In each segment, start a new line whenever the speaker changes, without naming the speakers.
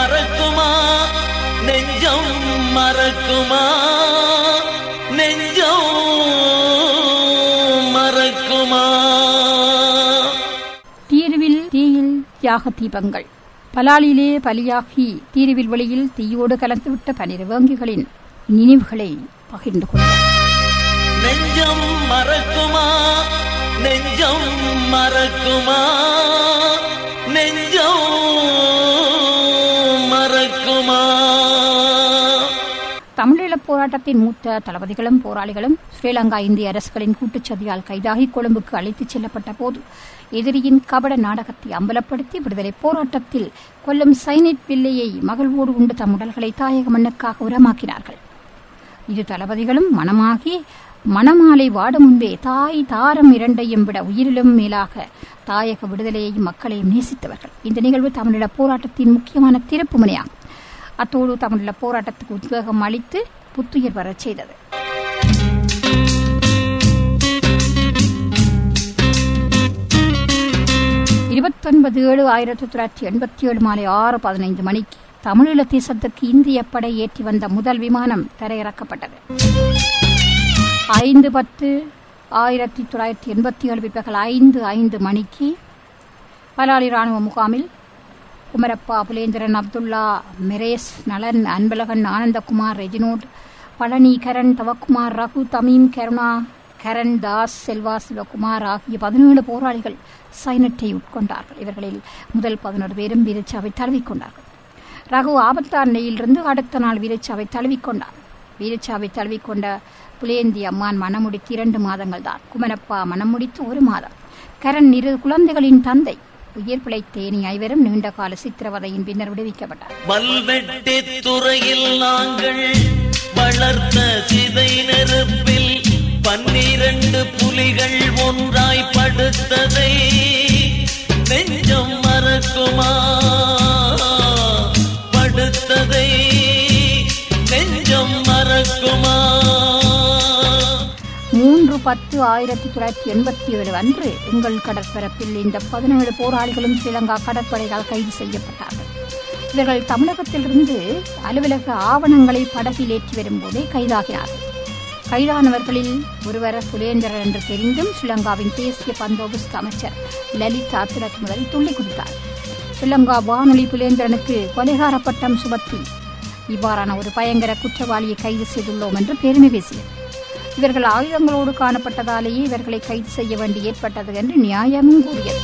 மறக்குமா நெஞ்சம் மறக்குமா நெஞ்சம் மறக்குமா
தீர்வில் தீயில் தியாக தீபங்கள் பலாலிலே பலியாகி தீர்வில் வெளியில் தீயோடு கலந்துவிட்ட பனிரு வேங்கிகளின் நினைவுகளை பகிர்ந்து கொண்டார்
நெஞ்சம் மறக்குமா நெஞ்சம் மறக்குமா நெஞ்சம் மறக்குமா
தமிழீழப் போராட்டத்தின் மூத்த தளபதிகளும் போராளிகளும் ஸ்ரீலங்கா இந்திய அரசுகளின் கூட்டுச்சதியால் கைதாகி கொழும்புக்கு அழைத்துச் செல்லப்பட்ட போது எதிரியின் கபட நாடகத்தை அம்பலப்படுத்தி விடுதலை போராட்டத்தில் கொல்லும் சைனிட் பிள்ளையை மகிழ்வோடு உண்டு தம் உடல்களை தாயக மண்ணுக்காக உரமாக்கினார்கள் இரு தளபதிகளும் மனமாகி மணமாலை வாட முன்பே தாய் தாரம் இரண்டையும் விட உயிரிலும் மேலாக தாயக விடுதலையையும் மக்களையும் நேசித்தவர்கள் இந்த நிகழ்வு தமிழீழ போராட்டத்தின் முக்கியமான திருப்பு முனையாகும் அத்தோடு தமிழீழ போராட்டத்துக்கு உத்வேகம் அளித்து புத்துயிர் வரச் செய்தது இருபத்தொன்பது ஏழு ஆயிரத்தி தொள்ளாயிரத்தி எண்பத்தி ஏழு மாலை ஆறு பதினைந்து மணிக்கு தமிழீழ தேசத்துக்கு இந்திய படை ஏற்றி வந்த முதல் விமானம் தரையிறக்கப்பட்டது ஐந்து பத்து ஆயிரத்தி தொள்ளாயிரத்தி எண்பத்தி ஏழு பிற்பகல் ஐந்து ஐந்து மணிக்கு பலாலி ராணுவ முகாமில் குமரப்பா புலேந்திரன் அப்துல்லா மெரேஸ் நலன் அன்பழகன் ஆனந்தகுமார் ரெஜினோட் பழனி கரண் தவக்குமார் ரகு தமீம் கருணா கரண் தாஸ் செல்வா சிவகுமார் ஆகிய பதினேழு போராளிகள் சைனட்டை உட்கொண்டார்கள் இவர்களில் முதல் பதினோரு பேரும் வீரச்சாவை தழுவிக்கொண்டார்கள் ரகு ஆபத்தார் நிலையிலிருந்து அடுத்த நாள் வீரச்சாவை தழுவிக்கொண்டார் வீரச்சாவை தழுவிக்கொண்ட புலேந்தி அம்மான் மணமுடித்து இரண்டு மாதங்கள் தான் குமரப்பா மணமுடித்து ஒரு மாதம் கரண் இரு குழந்தைகளின் தந்தை உயிர் பிழைத்தேனி ஐவரும் நீண்ட கால சித்திரவதையின் பின்னர் விடுவிக்கப்பட்டார்
வல்வெட்டி துறையில் நாங்கள் வளர்த்த சிதை நெருப்பில் பன்னிரண்டு புலிகள் ஒன்றாய் படுத்ததை நெஞ்சம் மறக்குமா படுத்ததை நெஞ்சம் மறக்குமா
மூன்று பத்து ஆயிரத்தி தொள்ளாயிரத்தி எண்பத்தி ஏழு அன்று எங்கள் கடற்பரப்பில் இந்த பதினேழு போராளிகளும் ஸ்ரீலங்கா கடற்படையால் கைது செய்யப்பட்டார்கள் இவர்கள் தமிழகத்திலிருந்து அலுவலக ஆவணங்களை படகில் ஏற்றி வரும்போதே கைதாகினார்கள் கைதானவர்களில் ஒருவர் புலேந்திரர் என்று தெரிந்தும் ஸ்ரீலங்காவின் தேசிய பந்தோபஸ்து அமைச்சர் லலித் அத்துரத் முதல் துள்ளி குதித்தார் ஸ்ரீலங்கா வானொலி புலேந்திரனுக்கு கொலைகார பட்டம் சுமத்தி இவ்வாறான ஒரு பயங்கர குற்றவாளியை கைது செய்துள்ளோம் என்று பெருமை பேசியது இவர்கள் ஆயுதங்களோடு காணப்பட்டதாலேயே இவர்களை கைது செய்ய வேண்டி ஏற்பட்டது என்று நியாயமும் கூறியது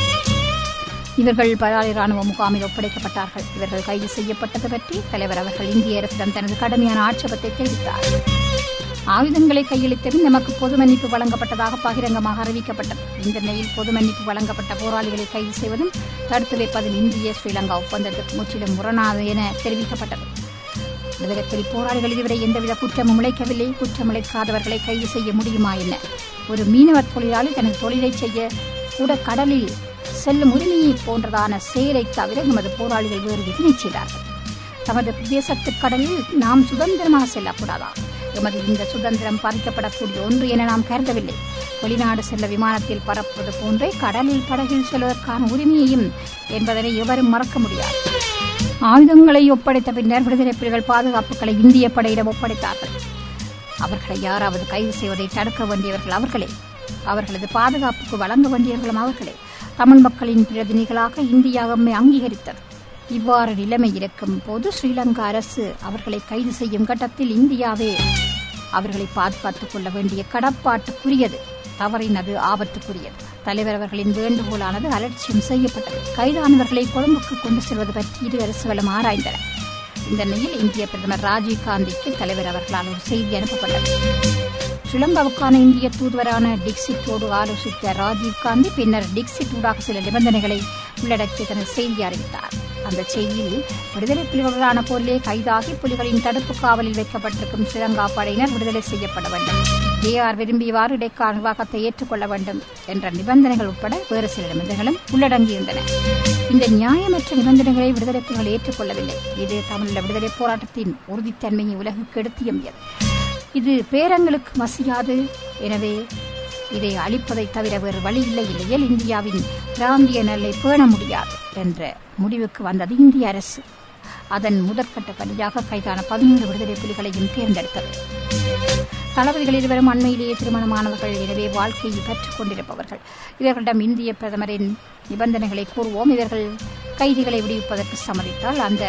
இவர்கள் பலாலி ராணுவ முகாமில் ஒப்படைக்கப்பட்டார்கள் இவர்கள் கைது செய்யப்பட்டது பற்றி தலைவர் அவர்கள் இந்திய அரசிடம் தனது கடுமையான ஆட்சேபத்தை தெரிவித்தார் ஆயுதங்களை கையளித்தபின் நமக்கு பொது மன்னிப்பு வழங்கப்பட்டதாக பகிரங்கமாக அறிவிக்கப்பட்டது இந்த நிலையில் பொது மன்னிப்பு வழங்கப்பட்ட போராளிகளை கைது செய்வதும் தடுத்து வைப்பதும் இந்திய ஸ்ரீலங்கா ஒப்பந்தத்துக்கு முற்றிலும் முரணாது என தெரிவிக்கப்பட்டது விதத்தில் போராளிகள் இதுவரை எந்தவித குற்றமும் இழைக்கவில்லை குற்றம் இழைக்காதவர்களை கைது செய்ய முடியுமா என்ன ஒரு மீனவ தொழிலாளி தனது தொழிலை செய்ய கூட கடலில் செல்லும் உரிமையை போன்றதான செயலை தவிர நமது போராளிகள் வேறு எதனை செய்தார்கள் தமது தேசத்து கடலில் நாம் சுதந்திரமாக செல்லக்கூடாதா எமது இந்த சுதந்திரம் பாதிக்கப்படக்கூடிய ஒன்று என நாம் கருதவில்லை வெளிநாடு செல்ல விமானத்தில் பறப்பது போன்றே கடலில் படகில் செல்வதற்கான உரிமையையும் என்பதனை எவரும் மறக்க முடியாது ஆயுதங்களை ஒப்படைத்த பின்னர் விடுதலை புலிகள் பாதுகாப்புகளை இந்திய படையிடம் ஒப்படைத்தார்கள் அவர்களை யாராவது கைது செய்வதை தடுக்க வேண்டியவர்கள் அவர்களே அவர்களது பாதுகாப்புக்கு வழங்க வேண்டியவர்களும் அவர்களே தமிழ் மக்களின் பிரதிநிதிகளாக இந்தியா நம்மை அங்கீகரித்தது இவ்வாறு நிலைமை இருக்கும் போது ஸ்ரீலங்கா அரசு அவர்களை கைது செய்யும் கட்டத்தில் இந்தியாவே அவர்களை பாதுகாத்துக் கொள்ள வேண்டிய கடப்பாட்டுக்குரியது தவறினது ஆபத்துக்குரியது தலைவர் அவர்களின் வேண்டுகோளானது அலட்சியம் செய்யப்பட்டது கைதானவர்களை கொழும்புக்கு கொண்டு செல்வது பற்றி இரு அரசுகளும் ஆராய்ந்தன இந்த நிலையில் இந்திய பிரதமர் ராஜீவ் காந்திக்கு தலைவர் அவர்களால் ஒரு செய்தி அனுப்பப்பட்டது ஸ்ரீலங்காவுக்கான இந்திய தூதுவரான டிக்சிட்டோடு ஆலோசித்த ராஜீவ் காந்தி பின்னர் டிக்சிட் ஊடாக சில நிபந்தனைகளை உள்ளடக்கிய தனது செய்தியை அறிவித்தார் அந்த செய்தியில் விடுதலை புலிகளுடனான போரிலே கைதாகி புலிகளின் தடுப்பு காவலில் வைக்கப்பட்டிருக்கும் ஸ்ரீலங்கா படையினர் விடுதலை செய்யப்பட வேண்டும் ஏஆர் விரும்பியவாறு இடைக்கால நிர்வாகத்தை ஏற்றுக்கொள்ள வேண்டும் என்ற நிபந்தனைகள் உட்பட வேறு சில நிபந்தனைகளும் உள்ளடங்கியிருந்தன இந்த நியாயமற்ற நிபந்தனைகளை விடுதலை புலிகள் ஏற்றுக்கொள்ளவில்லை இது தமிழீழ விடுதலை போராட்டத்தின் உறுதித்தன்மையை உலகுக்கு எடுத்து எம்பியது இது பேரங்களுக்கு மசியாது எனவே இதை அழிப்பதை தவிர வேறு வழி இல்லை இல்லையேல் இந்தியாவின் பிராந்திய நெல்லை பேண முடியாது என்ற முடிவுக்கு வந்தது இந்திய அரசு அதன் முதற்கட்ட படியாக கைதான பதினேழு விடுதலை புலிகளையும் தேர்ந்தெடுத்தது தளபதிகள் இருவரும் அண்மையிலேயே திருமணமானவர்கள் எனவே வாழ்க்கையை கற்றுக் கொண்டிருப்பவர்கள் இவர்களிடம் இந்திய பிரதமரின் நிபந்தனைகளை கூறுவோம் இவர்கள் கைதிகளை விடுவிப்பதற்கு சம்மதித்தால் அந்த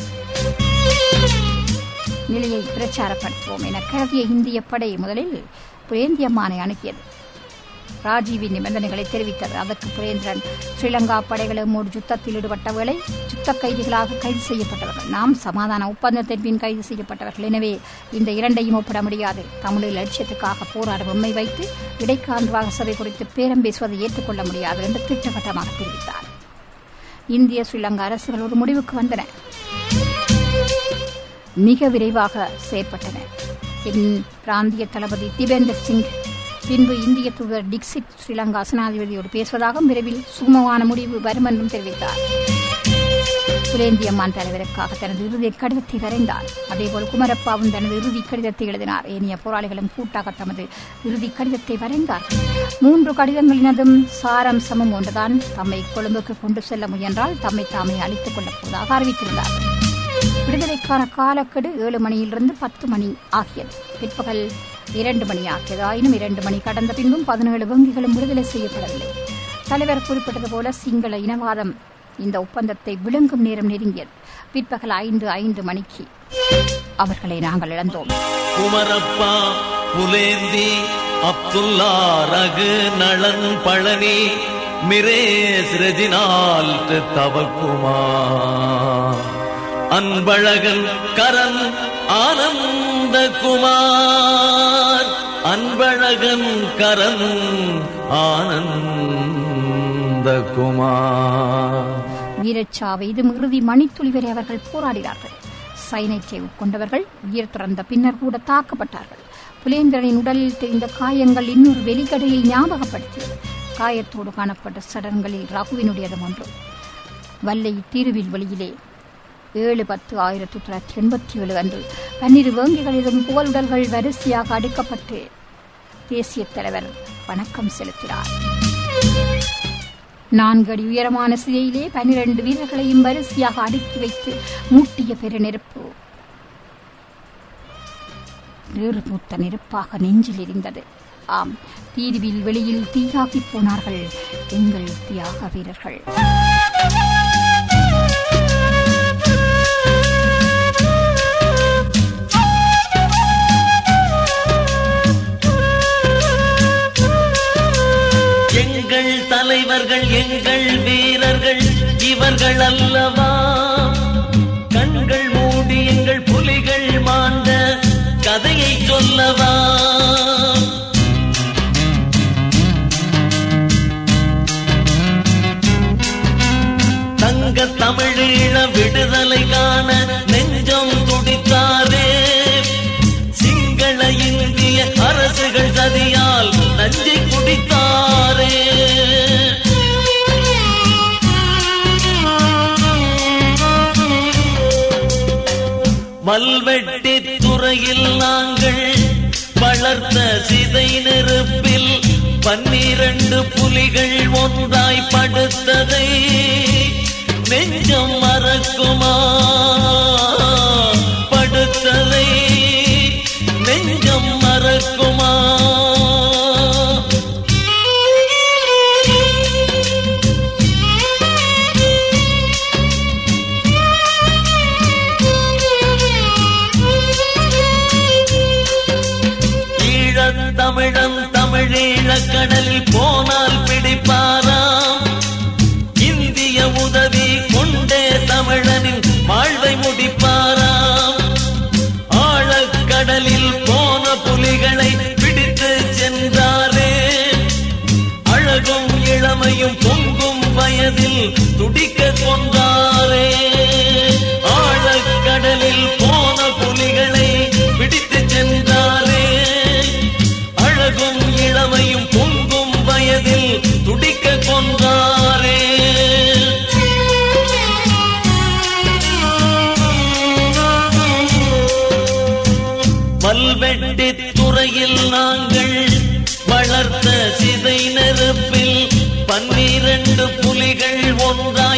நிலையை பிரச்சாரப்படுத்துவோம் என கருதிய இந்திய படை முதலில் புரேந்தியம்மானை அனுப்பியது ராஜீவின் நிபந்தனைகளை தெரிவித்தது அதற்கு புரேந்திரன் ஸ்ரீலங்கா படைகளும் ஒரு யுத்தத்தில் ஈடுபட்ட வேளை யுத்த கைதிகளாக கைது செய்யப்பட்டவர்கள் நாம் சமாதான ஒப்பந்தத்தின் பின் கைது செய்யப்பட்டவர்கள் எனவே இந்த இரண்டையும் ஒப்பிட முடியாது தமிழில் லட்சியத்துக்காக போராடும் உண்மை வைத்து இடைக்கால சபை குறித்து பேரம் பேசுவதை ஏற்றுக்கொள்ள முடியாது என்று திட்டவட்டமாக தெரிவித்தார் இந்திய ஸ்ரீலங்கா அரசுகள் ஒரு முடிவுக்கு வந்தன மிக விரைவாக செயற்பட்டன என் பிராந்திய தளபதி திபேந்தர் சிங் பின்பு இந்திய தூதர் டிக்சிட் ஸ்ரீலங்கா ஜனாதிபதியோடு பேசுவதாகவும் விரைவில் சுமமான முடிவு வரும் என்றும் தெரிவித்தார் புலேந்தியம்மான் தலைவருக்காக தனது இறுதி கடிதத்தை வரைந்தார் அதேபோல் குமரப்பாவும் தனது இறுதி கடிதத்தை எழுதினார் ஏனைய போராளிகளும் கூட்டாக தமது இறுதி கடிதத்தை வரைந்தார்கள் மூன்று கடிதங்களினதும் சாரம்சமும் ஒன்றுதான் தம்மை கொழும்புக்கு கொண்டு செல்ல முயன்றால் தம்மை தாமே அழித்துக் கொள்ளப் போவதாக அறிவித்திருந்தார்கள் விடுதலைக்கான காலக்கெடு ஏழு மணியிலிருந்து பத்து மணி ஆகியது பிற்பகல் இரண்டு மணி ஆகியது ஆயினும் இரண்டு மணி கடந்த பின்பும் பதினேழு வங்கிகளும் விடுதலை செய்யப்படவில்லை தலைவர் குறிப்பிட்டது போல சிங்கள இனவாதம் இந்த ஒப்பந்தத்தை விளங்கும் நேரம் நெருங்கியது பிற்பகல் ஐந்து ஐந்து மணிக்கு அவர்களை நாங்கள் இழந்தோம்
குமரப்பா புலேந்தி அப்துல்லா ரகு நளன் பழனி மிரேஸ் ரெஜினால் தவக்குமா அன்பழகன் கரண் ஆனந்த குமார் அன்பழகன் கரண் ஆனந்த குமார்
வீரச்சாவை இது இறுதி மணித்துளி வரை அவர்கள் போராடினார்கள் சைனைச்சை உட்கொண்டவர்கள் உயிர் துறந்த பின்னர் கூட தாக்கப்பட்டார்கள் புலேந்திரனின் உடலில் தெரிந்த காயங்கள் இன்னொரு வெளிக்கடையை ஞாபகப்படுத்தியது காயத்தோடு காணப்பட்ட சடங்களில் ரகுவினுடையதும் ஒன்று வல்லை தீருவில் வெளியிலே ஏழு பத்து ஆயிரத்தி தொள்ளாயிரத்தி எண்பத்தி ஏழு அன்று பன்னிரு வேங்கிகளிலும் புகழுடல்கள் வரிசையாக அடுக்கப்பட்டு தேசிய தலைவர் வணக்கம் செலுத்தினார் நான்கு அடி உயரமான சிலையிலே பன்னிரண்டு வீரர்களையும் வரிசையாக அடுக்கி வைத்து மூட்டிய பெருநெருப்பு வேறு மூத்த நெருப்பாக நெஞ்சில் எரிந்தது ஆம் தீர்வில் வெளியில் தீயாகி போனார்கள் எங்கள் தியாக வீரர்கள்
எங்கள் தலைவர்கள் எங்கள் வீரர்கள் இவர்கள் அல்லவா கண்கள் மூடி எங்கள் புலிகள் மாண்ட கதையை சொல்லவா தங்க தமிழீழ விடுதலை காண நெஞ்சம் துடித்தாரே சிங்கள இந்திய அரசுகள் சதியால் நஞ்சை குடித்தாரே வல்வெட்டி துறையில் நாங்கள் வளர்த்த சிதை நெருப்பில் பன்னிரண்டு புலிகள் ஒன்றாய் படுத்ததை நெஞ்சம் மறக்குமா படுத்ததை நெஞ்சம் மறக்குமா ஈழத் தமிழன் தமிழீழக் கடலில் போனால் பிடிப்பாராம் இந்திய உதவி கொண்டே தமிழனின் வாழ்வை முடிப்பாராம் ஆழக்கடலில் போன புலிகளை பிடித்து சென்றாரே அழகும் இளமையும் பொங்கும் வயதில் துடிக்க கொண்டாரே ஆழக்கடலில் போன புலிகளை பிடித்து சென்றாரே அழகும் இளமையும் பொங்கும் வயதில் துடிக்க கொன்றாரே வல்வெட்டி துறையில் நாங்கள் வளர்த்த சிதை நெருப்பில் பன்னிரண்டு புலிகள் ஒன்றா